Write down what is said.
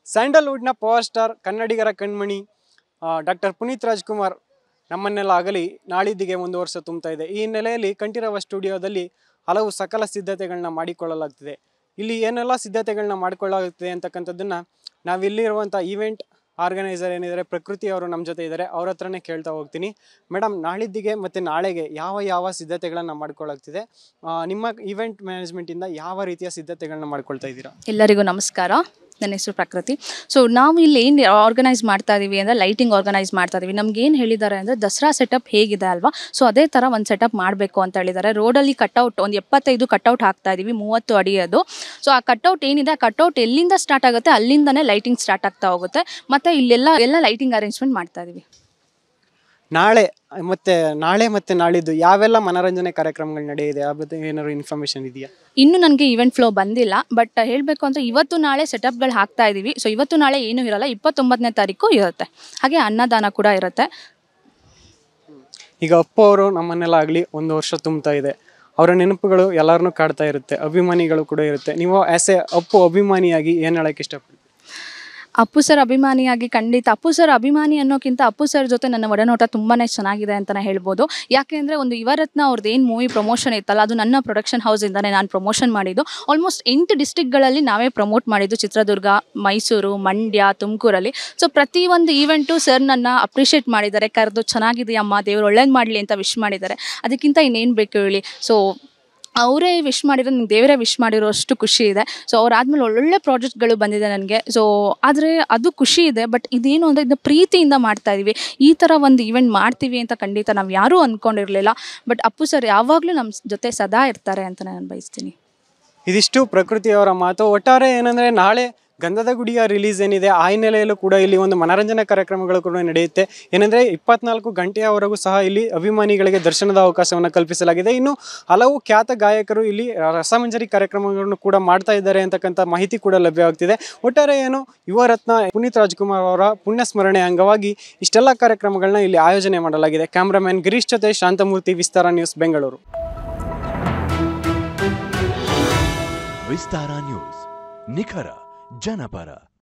ಸ್ಯಾಂಡಲ್ವುಡ್ನ power star ಕನ್ನಡಿಗರ ಕಣ್ಮಣಿ doctor Puneeth Rajkumar ನಮ್ಮನ್ನೆಲ್ಲ ಆಗಲಿ ನಾಳಿದ್ದಿಗೆ ಒಂದು ವರ್ಷ ತುಂಬ್ತಾ ಇದೆ ಈ ಹಿನ್ನೆಲೆಯಲ್ಲಿ ಕಂಠೀರವ ಸ್ಟುಡಿಯೋದಲ್ಲಿ ಹಲವು ಸಕಲ ಸಿದ್ಧತೆಗಳನ್ನ ಮಾಡಿಕೊಳ್ಳಲಾಗ್ತಿದೆ ಇಲ್ಲಿ ಏನೆಲ್ಲ ಸಿದ್ಧತೆಗಳನ್ನ ಮಾಡಿಕೊಳ್ಳಲಾಗ್ತಿದೆ ಅಂತಕ್ಕಂಥದ್ದನ್ನ ನಾವಿಲ್ಲಿರುವಂಥ ಈವೆಂಟ್ ಆರ್ಗನೈಸರ್ ಏನಿದ್ದಾರೆ ಪ್ರಕೃತಿ ಅವರು ನಮ್ಮ ಜೊತೆ ಇದ್ದಾರೆ ಅವ್ರ ಹತ್ರನೇ ಕೇಳ್ತಾ ಹೋಗ್ತೀನಿ ಮೇಡಮ್ ನಾಳಿದ್ದಿಗೆ ಮತ್ತು ನಾಳೆಗೆ ಯಾವ ಯಾವ ಸಿದ್ಧತೆಗಳನ್ನು ಮಾಡ್ಕೊಳ್ಳಾಗ್ತಿದೆ ಆ, ನಿಮ್ಮ ಈವೆಂಟ್ ಮ್ಯಾನೇಜ್ಮೆಂಟಿಂದ ಯಾವ ರೀತಿಯ ಸಿದ್ಧತೆಗಳನ್ನ ಮಾಡ್ಕೊಳ್ತಾ ಇದ್ದೀರಾ ಎಲ್ಲರಿಗೂ ನಮಸ್ಕಾರ ನನ್ನ ಹೆಸರು ಪ್ರಕೃತಿ ಸೊ ನಾವು ಇಲ್ಲಿ ಏನು ಆರ್ಗನೈಸ್ ಮಾಡ್ತಾ ಇದೀವಿ ಅಂದರೆ ಲೈಟಿಂಗ್ ಆರ್ಗನೈಸ್ ಮಾಡ್ತಾ ಇದೀವಿ ನಮ್ಗೆ ಏನು ಹೇಳಿದ್ದಾರೆ ಅಂದರೆ ದಸರಾ ಸೆಟಪ್ ಹೇಗಿದೆ ಅಲ್ವಾ ಸೊ ಅದೇ ಥರ ಒಂದು ಸೆಟಪ್ ಮಾಡಬೇಕು ಅಂತ ಹೇಳಿದ್ದಾರೆ ರೋಡಲ್ಲಿ ಕಟ್ಔಟ್ ಒಂದು ಎಪ್ಪತ್ತೈದು ಕಟ್ಔಟ್ ಹಾಕ್ತಾ ಇದೀವಿ ಮೂವತ್ತು ಅಡಿ ಅದು ಸೊ ಆ ಕಟ್ಔಟ್ ಏನಿದೆ ಆ ಕಟ್ಔಟ್ ಎಲ್ಲಿಂದ ಸ್ಟಾರ್ಟ್ ಆಗುತ್ತೆ ಅಲ್ಲಿಂದನೇ ಲೈಟಿಂಗ್ ಸ್ಟಾರ್ಟ್ ಆಗ್ತಾ ಹೋಗುತ್ತೆ ಮತ್ತು ಇಲ್ಲೆಲ್ಲ ಎಲ್ಲ ಲೈಟಿಂಗ್ ಅರೇಂಜ್ಮೆಂಟ್ ಮಾಡ್ತಾ ಇದೀವಿ ನಾಳೆ ಮತ್ತೆ ನಾಳೆ ಮತ್ತೆ ನಾಳಿದ್ದು ಯಾವೆಲ್ಲ ಮನರಂಜನೆ ಕಾರ್ಯಕ್ರಮಗಳು ನಡೆಯಿದೆ ಆ ಬಗ್ಗೆ ಏನಾದ್ರು ಇನ್ಫಾರ್ಮೇಶನ್ ಇದೆಯಾ ಇನ್ನು ನನಗೆ ಇವೆಂಟ್ ಫ್ಲೋ ಬಂದಿಲ್ಲ ಬಟ್ ಹೇಳಬೇಕು ಅಂದರೆ ಇವತ್ತು ನಾಳೆ ಸೆಟಪ್ಗಳು ಹಾಕ್ತಾ ಇದ್ದೀವಿ ಸೊ ಇವತ್ತು ನಾಳೆ ಏನೂ ಇರಲ್ಲ ಇಪ್ಪತ್ತೊಂಬತ್ತನೇ ತಾರೀಕು ಇರುತ್ತೆ ಹಾಗೆ ಅನ್ನದಾನ ಕೂಡ ಇರುತ್ತೆ ಈಗ ಅಪ್ಪು ಅವರು ನಮ್ಮನ್ನೆಲ್ಲ ಆಗಲಿ ಒಂದು ವರ್ಷ ತುಂಬ್ತಾ ಇದೆ ಅವರ ನೆನಪುಗಳು ಎಲ್ಲರನ್ನೂ ಕಾಡ್ತಾ ಇರುತ್ತೆ ಅಭಿಮಾನಿಗಳು ಕೂಡ ಇರುತ್ತೆ ನೀವು ಆ್ಯಸ್ ಎ ಅಪ್ಪು ಅಭಿಮಾನಿಯಾಗಿ ಏನು ಹೇಳಕ್ಕೆ ಇಷ್ಟಪಡ್ತೀವಿ ಅಪ್ಪು ಸರ್ ಅಭಿಮಾನಿಯಾಗಿ ಖಂಡಿತ ಅಪ್ಪು ಸರ್ ಅಭಿಮಾನಿ ಅನ್ನೋಕ್ಕಿಂತ ಅಪ್ಪು ಸರ್ ಜೊತೆ ನನ್ನ ಒಡನೋಟ ತುಂಬಾ ಚೆನ್ನಾಗಿದೆ ಅಂತಲೇ ಹೇಳ್ಬೋದು ಯಾಕೆ ಅಂದರೆ ಒಂದು ಯುವರತ್ನ ಅವ್ರದ್ದು ಏನು ಮೂವಿ ಪ್ರಮೋಷನ್ ಇತ್ತಲ್ಲ ಅದು ನನ್ನ ಪ್ರೊಡಕ್ಷನ್ ಹೌಸಿಂದನೇ ನಾನು ಪ್ರಮೋಷನ್ ಮಾಡಿದ್ದು ಆಲ್ಮೋಸ್ಟ್ ಎಂಟು ಡಿಸ್ಟಿಕ್ಗಳಲ್ಲಿ ನಾವೇ ಪ್ರಮೋಟ್ ಮಾಡಿದ್ದು ಚಿತ್ರದುರ್ಗ ಮೈಸೂರು ಮಂಡ್ಯ ತುಮಕೂರಲ್ಲಿ ಸೊ ಪ್ರತಿಯೊಂದು ಈವೆಂಟು ಸರ್ ನನ್ನ ಅಪ್ರಿಷಿಯೇಟ್ ಮಾಡಿದ್ದಾರೆ ಕರೆದು ಚೆನ್ನಾಗಿದೆಯಮ್ಮ ದೇವ್ರು ಒಳ್ಳೇದು ಮಾಡಲಿ ಅಂತ ವಿಶ್ ಮಾಡಿದ್ದಾರೆ ಅದಕ್ಕಿಂತ ಇನ್ನೇನು ಬೇಕು ಹೇಳಿ ಸೊ ಅವರೇ ವಿಶ್ ಮಾಡಿರೋ ನಂಗೆ ದೇವರೇ ವಿಶ್ ಮಾಡಿರೋ ಅಷ್ಟು ಖುಷಿ ಇದೆ ಸೊ ಅವ್ರಾದ್ಮೇಲೆ ಒಳ್ಳೊಳ್ಳೆ ಪ್ರಾಜೆಕ್ಟ್ಗಳು ಬಂದಿದೆ ನನಗೆ ಸೊ ಆದರೆ ಅದು ಖುಷಿ ಇದೆ ಬಟ್ ಇದೇನು ಅಂದರೆ ಇದನ್ನ ಪ್ರೀತಿಯಿಂದ ಮಾಡ್ತಾ ಇದೀವಿ ಈ ಥರ ಒಂದು ಇವೆಂಟ್ ಮಾಡ್ತೀವಿ ಅಂತ ಖಂಡಿತ ನಾವು ಯಾರೂ ಅಂದ್ಕೊಂಡಿರಲಿಲ್ಲ ಬಟ್ ಅಪ್ಪು ಸರ್ ಯಾವಾಗಲೂ ನಮ್ಮ ಜೊತೆ ಸದಾ ಇರ್ತಾರೆ ಅಂತ ನಾನು ಬಯಸ್ತೀನಿ ಇದಿಷ್ಟು ಪ್ರಕೃತಿಯವರ ಮಾತು ಒಟ್ಟಾರೆ ಏನಂದರೆ ನಾಳೆ ಗಂಧದ ಗುಡಿಯ ರಿಲೀಸ್ ಏನಿದೆ ಆ ಹಿನ್ನೆಲೆಯಲ್ಲೂ ಕೂಡ ಇಲ್ಲಿ ಒಂದು ಮನರಂಜನಾ ಕಾರ್ಯಕ್ರಮಗಳು ಕೂಡ ನಡೆಯುತ್ತೆ ಏನಂದರೆ ಇಪ್ಪತ್ನಾಲ್ಕು ಗಂಟೆಯವರೆಗೂ ಸಹ ಇಲ್ಲಿ ಅಭಿಮಾನಿಗಳಿಗೆ ದರ್ಶನದ ಅವಕಾಶವನ್ನು ಕಲ್ಪಿಸಲಾಗಿದೆ ಇನ್ನು ಹಲವು ಖ್ಯಾತ ಗಾಯಕರು ಇಲ್ಲಿ ರಸಮಂಜರಿ ಕಾರ್ಯಕ್ರಮಗಳನ್ನು ಕೂಡ ಮಾಡ್ತಾ ಇದ್ದಾರೆ ಅಂತಕ್ಕಂಥ ಮಾಹಿತಿ ಕೂಡ ಲಭ್ಯವಾಗ್ತಿದೆ ಒಟ್ಟಾರೆ ಏನು ಯುವ ರತ್ನ ಪುನೀತ್ ರಾಜ್ಕುಮಾರ್ ಅವರ ಪುಣ್ಯ ಸ್ಮರಣೆ ಅಂಗವಾಗಿ ಇಷ್ಟೆಲ್ಲ ಕಾರ್ಯಕ್ರಮಗಳನ್ನ ಇಲ್ಲಿ ಆಯೋಜನೆ ಮಾಡಲಾಗಿದೆ ಕ್ಯಾಮ್ರಾಮ್ಯಾನ್ ಗಿರೀಶ್ ಜೊತೆ ಶಾಂತಮೂರ್ತಿ ವಿಸ್ತಾರ ನ್ಯೂಸ್ ಬೆಂಗಳೂರು ವಿಸ್ತಾರ ನ್ಯೂಸ್ ನಿಖರ ಜನಪರ